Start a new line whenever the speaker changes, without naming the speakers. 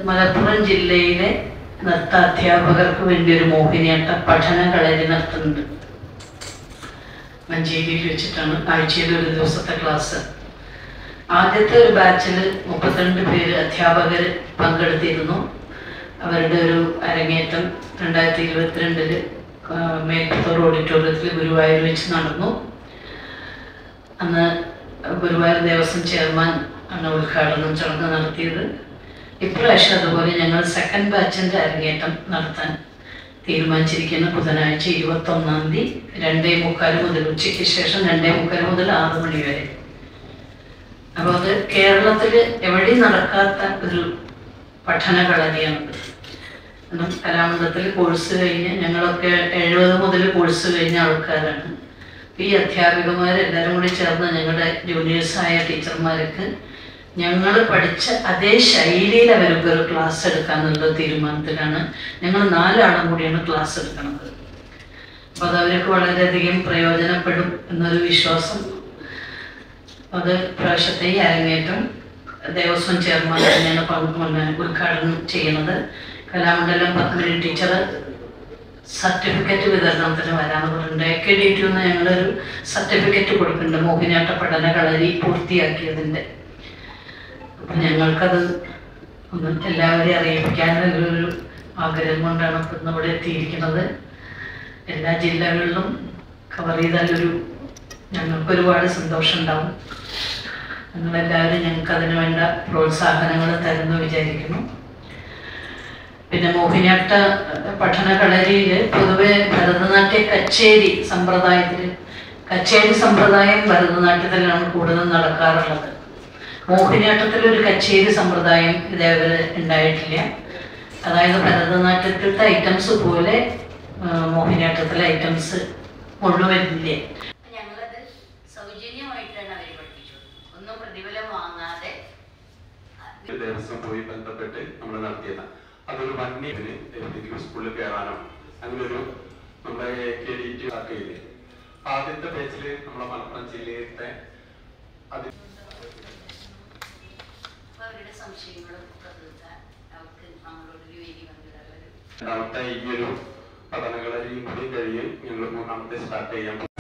മലപ്പുറം ജില്ലയിലെ നൃത്താധ്യാപകർക്ക് വേണ്ടി ഒരു മോഹിനിയാട്ട പഠന കളരി നടത്തുന്നുണ്ട് മഞ്ചേരിയിൽ വെച്ചിട്ടാണ് ആഴ്ചയിൽ ഒരു ദിവസത്തെ ക്ലാസ് ആദ്യത്തെ ഒരു ബാച്ചിൽ മുപ്പത്തിരണ്ട് പേര് അധ്യാപകർ പങ്കെടുത്തിരുന്നു അവരുടെ ഒരു അരങ്ങേറ്റം രണ്ടായിരത്തി ഇരുപത്തിരണ്ടില് മേൽപ്പത്തൂർ ഓഡിറ്റോറിയത്തിൽ ഗുരുവായൂർ വെച്ച് നടന്നു അന്ന് ഗുരുവായൂർ ദേവസ്വം ചെയർമാൻ ആണ് ഉദ്ഘാടനം ചടങ്ങ് നടത്തിയത് ഇപ്രാവശ്യം അതുപോലെ ഞങ്ങൾ സെക്കൻഡ് ബാച്ചിൻ്റെ അരങ്ങേറ്റം നടത്താൻ തീരുമാനിച്ചിരിക്കുന്ന ബുധനാഴ്ച ഇരുപത്തി ഒന്നാം തീയതി രണ്ടേ മുക്കാൽ മുതൽ ഉച്ചയ്ക്ക് ശേഷം രണ്ടേ മുക്കാൽ മുതൽ ആറ് മണി വരെ അപ്പോൾ അത് കേരളത്തിൽ എവിടെയും നടക്കാത്ത ഒരു പഠന കളരിയാണത് കാരണം കലാമണ്ഡലത്തിൽ കോഴ്സ് കഴിഞ്ഞ് ഞങ്ങളൊക്കെ എഴുപത് മുതൽ കോഴ്സ് കഴിഞ്ഞ ആൾക്കാരാണ് അപ്പൊ ഈ അധ്യാപികമാരെല്ലാവരും കൂടി ചേർന്ന് ഞങ്ങളുടെ ജൂനിയേഴ്സായ ടീച്ചർമാർക്ക് ഞങ്ങൾ പഠിച്ച അതേ ശൈലിയിൽ അവർക്ക് ഒരു ക്ലാസ് എടുക്കാന്നുള്ള തീരുമാനത്തിലാണ് ഞങ്ങൾ നാലാളും കൂടിയാണ് ക്ലാസ് എടുക്കുന്നത് അപ്പോൾ അത് അവർക്ക് വളരെയധികം പ്രയോജനപ്പെടും എന്നൊരു വിശ്വാസം അത് പ്രാവശ്യത്തെ ഈ അരങ്ങേറ്റം ദേവസ്വം ചെയർമാൻ തന്നെയാണ് പങ്ക് പിന്നെ ഉദ്ഘാടനം ചെയ്യുന്നത് കലാമണ്ഡലം പത്മിനി ടീച്ചർ സർട്ടിഫിക്കറ്റ് വിതരണത്തിന് വരാമെന്ന് പറഞ്ഞിട്ടുണ്ട് എ കെ ഡി ടി എന്ന് ഞങ്ങളൊരു സർട്ടിഫിക്കറ്റ് കൊടുക്കുന്നുണ്ട് മോഹിനിയാട്ട പഠന കളരി പൂർത്തിയാക്കിയതിൻ്റെ അപ്പം ഞങ്ങൾക്കത് ഒന്ന് എല്ലാവരെയും അറിയിപ്പിക്കാനുള്ളൊരു ആഗ്രഹം കൊണ്ടാണ് ഇപ്പം ഇന്ന് ഇവിടെ എത്തിയിരിക്കുന്നത് എല്ലാ ജില്ലകളിലും കവർ ചെയ്താലൊരു ഞങ്ങൾക്ക് ഒരുപാട് സന്തോഷം ഉണ്ടാവും നിങ്ങളെല്ലാവരും ഞങ്ങൾക്ക് അതിന് വേണ്ട പ്രോത്സാഹനങ്ങൾ തരുന്നു വിചാരിക്കുന്നു പിന്നെ മോഹിനിയാട്ട പഠന കളരിയിൽ പൊതുവെ ഭരതനാട്യ കച്ചേരി സമ്പ്രദായത്തിൽ കച്ചേരി സമ്പ്രദായം ഭരതനാട്യത്തിലാണ് കൂടുതൽ നടക്കാറുള്ളത് മോഹിനിയാട്ടത്തിൽ ഒരു കച്ചേരി സമ്പ്രദായം ഇതേവരെ ഉണ്ടായിട്ടില്ല അതായത് ഭരതനാട്യത്തിലത്തെ ഐറ്റംസ് പോലെ ആ, മോഹിനിയാട്ടത്തിലെ ഐറ്റംസ് മുഴുവനില്ല
ഞങ്ങളത് സൗജന്യമായിട്ടാണ് അവർ പഠിപ്പിച്ചത് ഒന്നും പ്രതിഫലം വാങ്ങാതെ
ദേവസ്വം പോയി ബന്ധപ്പെട്ട് നമ്മൾ നടത്തിയതാണ് അതൊരു വൺ ഇയറിന് ഏതെങ്കിലും സ്കൂളിൽ കയറാനോ അങ്ങനെ ഒരു നമ്മുടെ കെ ഡി ടി ആക്ക് ചെയ്ത് ആദ്യത്തെ പേജില് നമ്മുടെ മലപ്പുറം ജില്ലയിലത്തെ അതി
അപ്പൊ അവരുടെ സംശയങ്ങളും ഒക്കെ തീർക്കാൻ അവർക്ക് നമ്മളോടൊരു വേദി പങ്കിടാൻ
രണ്ടാമത്തെ ഈ ഒരു പഠനകളെയും കൂടി കഴിഞ്ഞ് ഞങ്ങൾ മൂന്നാമത്തെ സ്റ്റാർട്ട് ചെയ്യാൻ